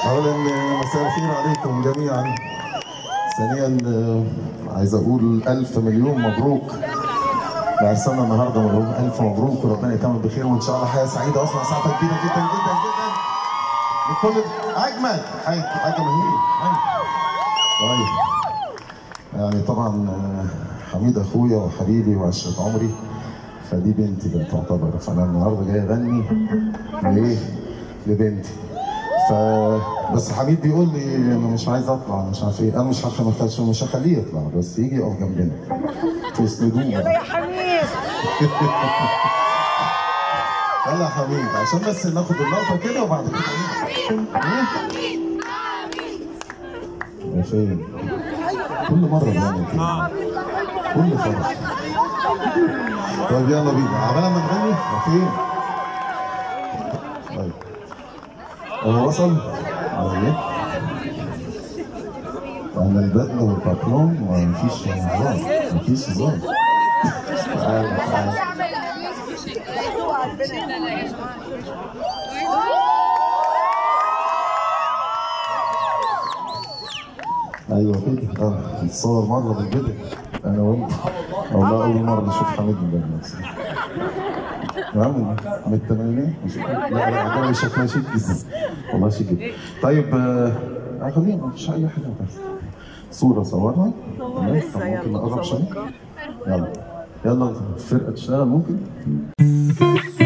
اولا مساء الخير عليكم جميعا ثانيا آه، عايز اقول الف مليون مبروك لعرسنا النهارده مبروك الف مبروك وربنا يتمم بخير وان شاء الله حياه سعيده اصلا سعاده كبيره جدا جدا جدا بكل اجمل حاجه حاجه مهمه طيب يعني طبعا آه، حميد اخويا وحبيبي وعشره عمري فدي بنتي بقى تعتبر فانا النهارده جاي اغني لايه؟ لبنتي ف بس حميد بيقول لي انا مش عايز اطلع مش عارف ايه انا مش هخ- مش مش هخليه يطلع بس يجي يقف جنبنا تسندوه يلا يا حميد يلا يا حميد عشان بس ناخد اللقطه كده وبعد كده ايه؟ يا فين؟ كل مره بنعمل كده كل فرح طيب يلا بينا عبال ما نغني يا فين؟ طيب هو وصل؟ ايوه انا البدله والبطلون ومفيش هزار مفيش هزار تعالى تعالى ايوه كده اه نتصور مره بالبدل انا وانت والله اول مره نشوف حميد بالبدل نعم من التمانينات مش- لا لا والله شكلها شيك جدا والله شيك جدا طيب آه خلينا مفيش اي حاجه بس صوره صورها تمام؟ لسه طب ممكن يلا نقرب شويه صورك. يلا يلا الفرقه تشتغل ممكن